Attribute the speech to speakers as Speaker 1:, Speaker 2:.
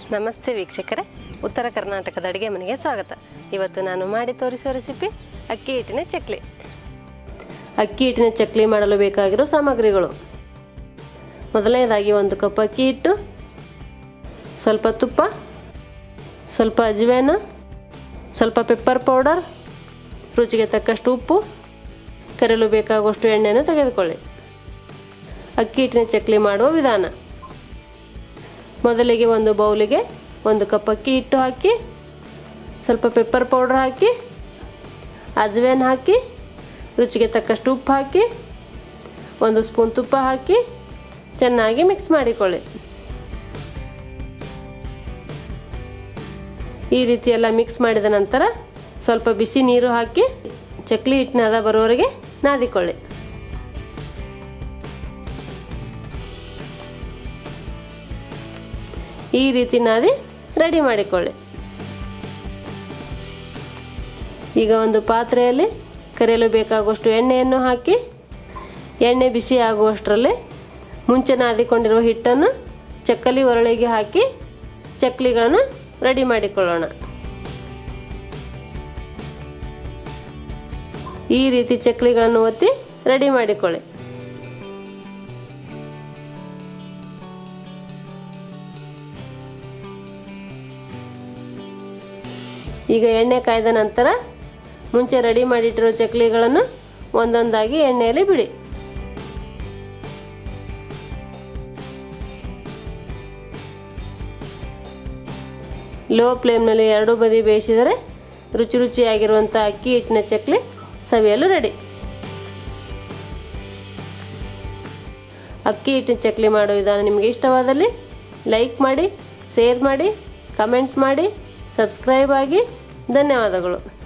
Speaker 1: ನಮಸ್ತೆ ವೀಕ್ಷಕರೇ ಉತ್ತರ ಕರ್ನಾಟಕದ ಅಡುಗೆ ಮನೆಗೆ ಸ್ವಾಗತ ಇವತ್ತು ನಾನು ಮಾಡಿ ತೋರಿಸೋ ರೆಸಿಪಿ ಅಕ್ಕಿ ಹಿಟ್ಟಿನ ಚಕ್ಲಿ ಅಕ್ಕಿ ಹಿಟ್ಟಿನ ಚಕ್ಲಿ ಮಾಡಲು ಬೇಕಾಗಿರೋ ಸಾಮಗ್ರಿಗಳು ಮೊದಲನೇದಾಗಿ ಒಂದು ಕಪ್ ಅಕ್ಕಿ ಹಿಟ್ಟು ಸ್ವಲ್ಪ ತುಪ್ಪ ಸ್ವಲ್ಪ ಅಜ್ವೇನು ಸ್ವಲ್ಪ ಪೆಪ್ಪರ್ ಪೌಡರ್ ರುಚಿಗೆ ತಕ್ಕಷ್ಟು ಉಪ್ಪು ಕರೆಯಲು ಬೇಕಾಗುವಷ್ಟು ಎಣ್ಣೆಯನ್ನು ತೆಗೆದುಕೊಳ್ಳಿ ಅಕ್ಕಿ ಹಿಟ್ಟಿನ ಚಕ್ಲಿ ಮಾಡುವ ವಿಧಾನ ಮೊದಲಿಗೆ ಒಂದು ಬೌಲಿಗೆ ಒಂದು ಕಪ್ ಅಕ್ಕಿ ಹಿಟ್ಟು ಹಾಕಿ ಸ್ವಲ್ಪ ಪೆಪ್ಪರ್ ಪೌಡರ್ ಹಾಕಿ ಅಜ್ವೇನ್ ಹಾಕಿ ರುಚಿಗೆ ತಕ್ಕಷ್ಟು ಉಪ್ಪು ಹಾಕಿ ಒಂದು ಸ್ಪೂನ್ ತುಪ್ಪ ಹಾಕಿ ಚೆನ್ನಾಗಿ ಮಿಕ್ಸ್ ಮಾಡಿಕೊಳ್ಳಿ ಈ ರೀತಿ ಎಲ್ಲ ಮಿಕ್ಸ್ ಮಾಡಿದ ನಂತರ ಸ್ವಲ್ಪ ಬಿಸಿ ನೀರು ಹಾಕಿ ಚಕ್ಲಿ ಹಿಟ್ಟಿನ ಹದ ಬರುವವರೆಗೆ ನಾದಿಕೊಳ್ಳಿ ಈ ರೀತಿ ನಾದಿ ರೆಡಿ ಮಾಡಿಕೊಳ್ಳಿ ಈಗ ಒಂದು ಪಾತ್ರೆಯಲ್ಲಿ ಕರೆಯಲು ಬೇಕಾಗುವಷ್ಟು ಎಣ್ಣೆಯನ್ನು ಹಾಕಿ ಎಣ್ಣೆ ಬಿಸಿ ಆಗುವಷ್ಟರಲ್ಲಿ ಮುಂಚೆ ನಾದಿಕೊಂಡಿರುವ ಹಿಟ್ಟನ್ನು ಚಕ್ಕಲಿ ಒರಳಿಗೆ ಹಾಕಿ ಚಕ್ಲಿಗಳನ್ನು ರೆಡಿ ಮಾಡಿಕೊಳ್ಳೋಣ ಈ ರೀತಿ ಚಕ್ಲಿಗಳನ್ನು ಒತ್ತಿ ರೆಡಿ ಮಾಡಿಕೊಳ್ಳಿ ಈಗ ಎಣ್ಣೆ ಕಾಯ್ದ ನಂತರ ಮುಂಚೆ ರೆಡಿ ಮಾಡಿಟ್ಟಿರೋ ಚಕ್ಲಿಗಳನ್ನು ಒಂದೊಂದಾಗಿ ಎಣ್ಣೆಯಲ್ಲಿ ಬಿಡಿ ಲೋ ಫ್ಲೇಮ್ನಲ್ಲಿ ಎರಡೂ ಬದಿ ಬೇಯಿಸಿದರೆ ರುಚಿ ರುಚಿಯಾಗಿರುವಂಥ ಅಕ್ಕಿ ಹಿಟ್ಟಿನ ಚಕ್ಲಿ ಸವಿಯಲು ರೆಡಿ ಅಕ್ಕಿ ಹಿಟ್ಟಿನ ಚಕ್ಲಿ ಮಾಡೋ ವಿಧಾನ ನಿಮಗೆ ಇಷ್ಟವಾದಲ್ಲಿ ಲೈಕ್ ಮಾಡಿ ಶೇರ್ ಮಾಡಿ ಕಮೆಂಟ್ ಮಾಡಿ ಸಬ್ಸ್ಕ್ರೈಬ್ ಆಗಿ ಧನ್ಯವಾದಗಳು